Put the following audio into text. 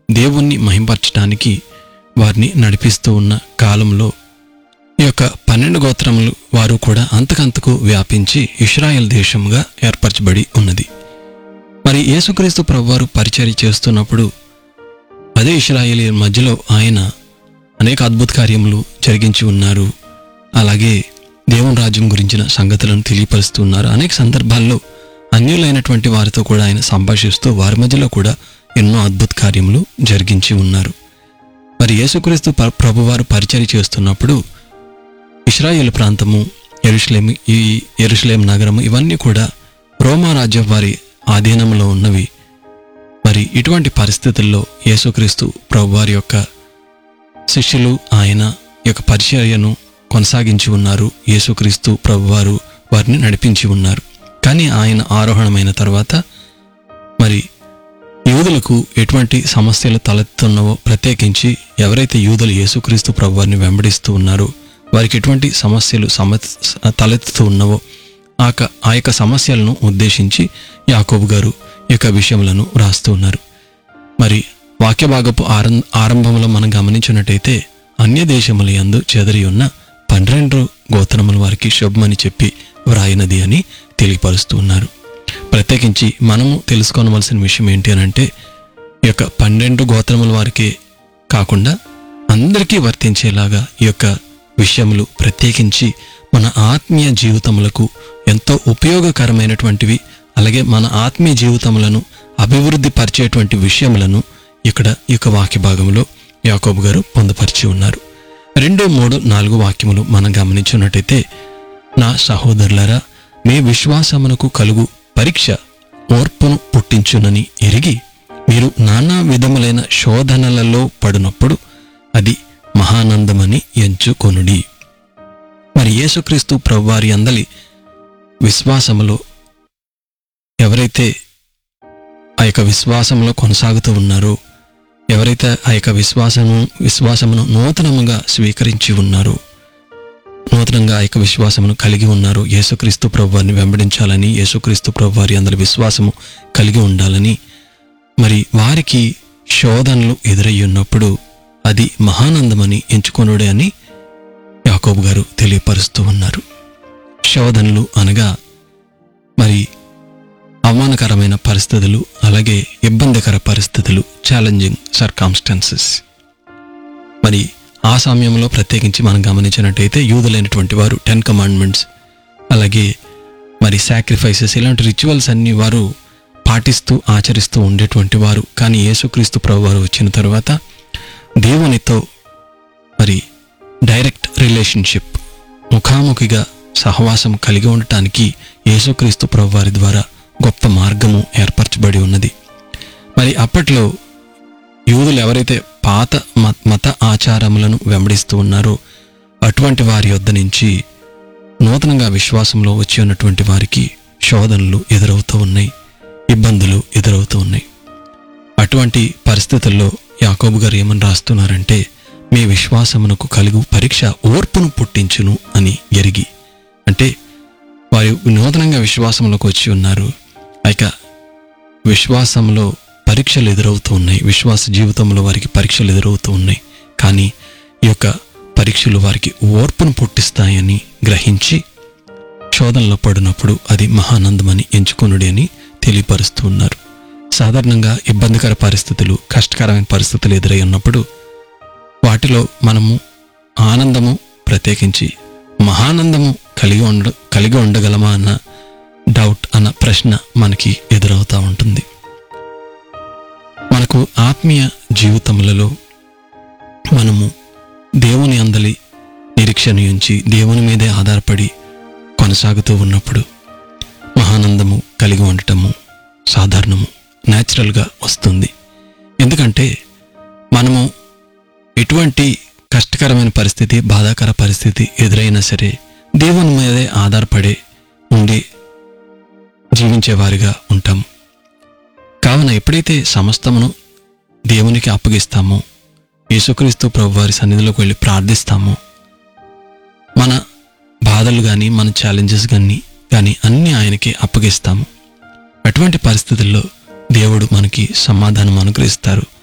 దేవుణ్ణి మహింపరచడానికి వారిని నడిపిస్తూ ఉన్న కాలంలో ఈ యొక్క పన్నెండు గోత్రములు వారు కూడా అంతకంతకు వ్యాపించి ఇస్రాయెల్ దేశంగా ఏర్పరచబడి ఉన్నది మరి యేసుక్రీస్తు ప్రభువారు పరిచర్య చేస్తున్నప్పుడు అదే ఇస్రాయేలీ మధ్యలో ఆయన అనేక అద్భుత కార్యములు జరిగించి ఉన్నారు అలాగే దేవుని రాజ్యం గురించిన సంగతులను తెలియపరుస్తూ ఉన్నారు అనేక సందర్భాల్లో అన్యులైనటువంటి వారితో కూడా ఆయన సంభాషిస్తూ వారి మధ్యలో కూడా ఎన్నో అద్భుత కార్యములు జరిగించి ఉన్నారు మరి యేసుక్రీస్తు ప- ప్రభువారు పరిచర్య చేస్తున్నప్పుడు ఇస్రాయేల్ ప్రాంతము ఎరుషలేం ఈ ఎరుషలేం నగరము ఇవన్నీ కూడా రోమా రాజ్యం వారి ఆధీనంలో ఉన్నవి మరి ఇటువంటి పరిస్థితుల్లో యేసుక్రీస్తు ప్రభువారి యొక్క శిష్యులు ఆయన యొక్క పరిచర్యను కొనసాగించి ఉన్నారు యేసుక్రీస్తు ప్రభువారు వారిని నడిపించి ఉన్నారు కానీ ఆయన ఆరోహణమైన తర్వాత మరి యూదులకు ఎటువంటి సమస్యలు తలెత్తున్నవో ప్రత్యేకించి ఎవరైతే యూదులు యేసుక్రీస్తు ప్రభువారిని వెంబడిస్తూ ఉన్నారో వారికి ఎటువంటి సమస్యలు సమ తలెత్తుతూ ఉన్నవో ఆ క- ఆ యొక్క సమస్యలను ఉద్దేశించి యాకోబు గారు ఈ యొక్క విషయములను రాస్తూ ఉన్నారు మరి వాక్య భాగపు ఆరం ఆరంభంలో మనం గమనించినట్టయితే అన్య దేశముల యందు చెదరి ఉన్న పన్నెండు గోత్రముల వారికి శుభమని చెప్పి వ్రాయినది అని తెలియపరుస్తూ ఉన్నారు ప్రత్యేకించి మనము తెలుసుకోవలసిన విషయం ఏంటి అని అంటే ఈ యొక్క పన్నెండు గోత్రముల వారికే కాకుండా అందరికీ వర్తించేలాగా ఈ యొక్క విషయములు ప్రత్యేకించి మన ఆత్మీయ జీవితములకు ఎంతో ఉపయోగకరమైనటువంటివి అలాగే మన ఆత్మీయ జీవితములను అభివృద్ధి పరిచేటువంటి విషయములను ఇక్కడ ఈ యొక్క వాక్య భాగంలో యాకోబు గారు పొందుపరిచి ఉన్నారు రెండు మూడు నాలుగు వాక్యములు మనం గమనించున్నట్టయితే నా సహోదరులరా మీ విశ్వాసమునకు కలుగు పరీక్ష ఓర్పును పుట్టించునని ఎరిగి మీరు నానా విధములైన శోధనలలో పడినప్పుడు అది మహానందమని ఎంచుకొనుడి మరి యేసుక్రీస్తు ప్రభువారి అందలి విశ్వాసములో ఎవరైతే ఆ యొక్క విశ్వాసంలో కొనసాగుతూ ఉన్నారో ఎవరైతే ఆ యొక్క విశ్వాసము విశ్వాసమును నూతనముగా స్వీకరించి ఉన్నారో నూతనంగా ఆ యొక్క విశ్వాసమును కలిగి ఉన్నారు యేసుక్రీస్తు ప్రభువారిని వెంబడించాలని యేసుక్రీస్తు ప్రభువారి అందరి విశ్వాసము కలిగి ఉండాలని మరి వారికి శోధనలు ఎదురయ్యి ఉన్నప్పుడు అది మహానందమని ఎంచుకొనుడే అని యాకోబు గారు తెలియపరుస్తూ ఉన్నారు శోధనలు అనగా మరి అవమానకరమైన పరిస్థితులు అలాగే ఇబ్బందికర పరిస్థితులు ఛాలెంజింగ్ సర్కామ్స్టాన్సెస్ మరి ఆ సమయంలో ప్రత్యేకించి మనం గమనించినట్టయితే యూదులైనటువంటి వారు టెన్ కమాండ్మెంట్స్ అలాగే మరి సాక్రిఫైసెస్ ఇలాంటి రిచువల్స్ అన్ని వారు పాటిస్తూ ఆచరిస్తూ ఉండేటువంటి వారు కానీ యేసుక్రీస్తు ప్రభు వారు వచ్చిన తర్వాత దేవునితో మరి డైరెక్ట్ రిలేషన్షిప్ ముఖాముఖిగా సహవాసం కలిగి ఉండటానికి యేసుక్రీస్తు ప్రభు వారి ద్వారా గొప్ప మార్గము ఏర్పరచబడి ఉన్నది మరి అప్పట్లో యూదులు ఎవరైతే పాత మ- మత ఆచారములను వెంబడిస్తూ ఉన్నారో అటువంటి వారి యొద్ద నుంచి నూతనంగా విశ్వాసంలో వచ్చి ఉన్నటువంటి వారికి శోధనలు ఎదురవుతూ ఉన్నాయి ఇబ్బందులు ఎదురవుతూ ఉన్నాయి అటువంటి పరిస్థితుల్లో యాకోబు గారు ఏమని రాస్తున్నారంటే మీ విశ్వాసమునకు కలుగు పరీక్ష ఓర్పును పుట్టించును అని ఎరిగి అంటే వారు నూతనంగా విశ్వాసంలోకి వచ్చి ఉన్నారు ఆ యొక్క విశ్వాసంలో పరీక్షలు ఎదురవుతూ ఉన్నాయి విశ్వాస జీవితంలో వారికి పరీక్షలు ఎదురవుతూ ఉన్నాయి కానీ ఈ యొక్క పరీక్షలు వారికి ఓర్పును పుట్టిస్తాయని గ్రహించి శోధనలో పడినప్పుడు అది మహానందమని ఎంచుకొనుడి అని తెలియపరుస్తూ ఉన్నారు సాధారణంగా ఇబ్బందికర పరిస్థితులు కష్టకరమైన పరిస్థితులు ఎదురై ఉన్నప్పుడు వాటిలో మనము ఆనందము ప్రత్యేకించి మహానందము కలిగి ఉండ కలిగి ఉండగలమా అన్న డౌట్ అన్న ప్రశ్న మనకి ఎదురవుతూ ఉంటుంది మనకు ఆత్మీయ జీవితములలో మనము దేవుని అందలి నిరీక్షణ ఉంచి దేవుని మీదే ఆధారపడి కొనసాగుతూ ఉన్నప్పుడు మహానందము కలిగి ఉండటము సాధారణము న్యాచురల్గా వస్తుంది ఎందుకంటే మనము ఎటువంటి కష్టకరమైన పరిస్థితి బాధాకర పరిస్థితి ఎదురైనా సరే దేవుని మీదే ఆధారపడే ఉండి జీవించేవారిగా ఉంటాము కావున ఎప్పుడైతే సమస్తమును దేవునికి అప్పగిస్తామో యేసుక్రీస్తు ప్రభు వారి సన్నిధిలోకి వెళ్ళి ప్రార్థిస్తామో మన బాధలు కానీ మన ఛాలెంజెస్ కానీ కానీ అన్నీ ఆయనకి అప్పగిస్తాము అటువంటి పరిస్థితుల్లో దేవుడు మనకి సమాధానం అనుగ్రహిస్తారు